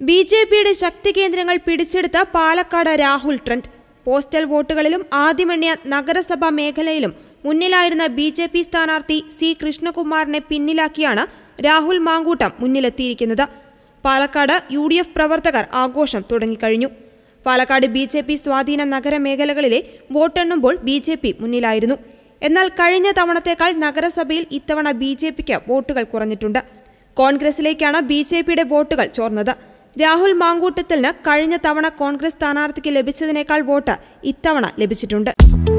B J പിയുടെ ശക്തി കേന്ദ്രങ്ങൾ പിടിച്ചെടുത്ത പാലക്കാട് രാഹുൽ ട്രെൻഡ് പോസ്റ്റൽ വോട്ടുകളിലും ആദ്യമെണ്ണിയ നഗരസഭാ മേഖലയിലും മുന്നിലായിരുന്ന ബി ജെ പി സ്ഥാനാർത്ഥി സി കൃഷ്ണകുമാറിനെ പിന്നിലാക്കിയാണ് രാഹുൽ മാങ്കൂട്ടം മുന്നിലെത്തിയിരിക്കുന്നത് പാലക്കാട് യു ഡി എഫ് പ്രവർത്തകർ ആഘോഷം തുടങ്ങിക്കഴിഞ്ഞു പാലക്കാട് ബി ജെ പി സ്വാധീന നഗരമേഖലകളിലെ വോട്ടെണ്ണുമ്പോൾ ബി ജെ പി മുന്നിലായിരുന്നു എന്നാൽ കഴിഞ്ഞ തവണത്തേക്കാൾ നഗരസഭയിൽ ഇത്തവണ ബി ജെ പിക്ക് വോട്ടുകൾ കുറഞ്ഞിട്ടുണ്ട് കോൺഗ്രസിലേക്കാണ് ബി ജെ പിയുടെ വോട്ടുകൾ ചോർന്നത് രാഹുൽ മാങ്കൂട്ടത്തിന് കഴിഞ്ഞ തവണ കോൺഗ്രസ് സ്ഥാനാർത്ഥിക്ക് ലഭിച്ചതിനേക്കാൾ വോട്ട് ഇത്തവണ ലഭിച്ചിട്ടുണ്ട്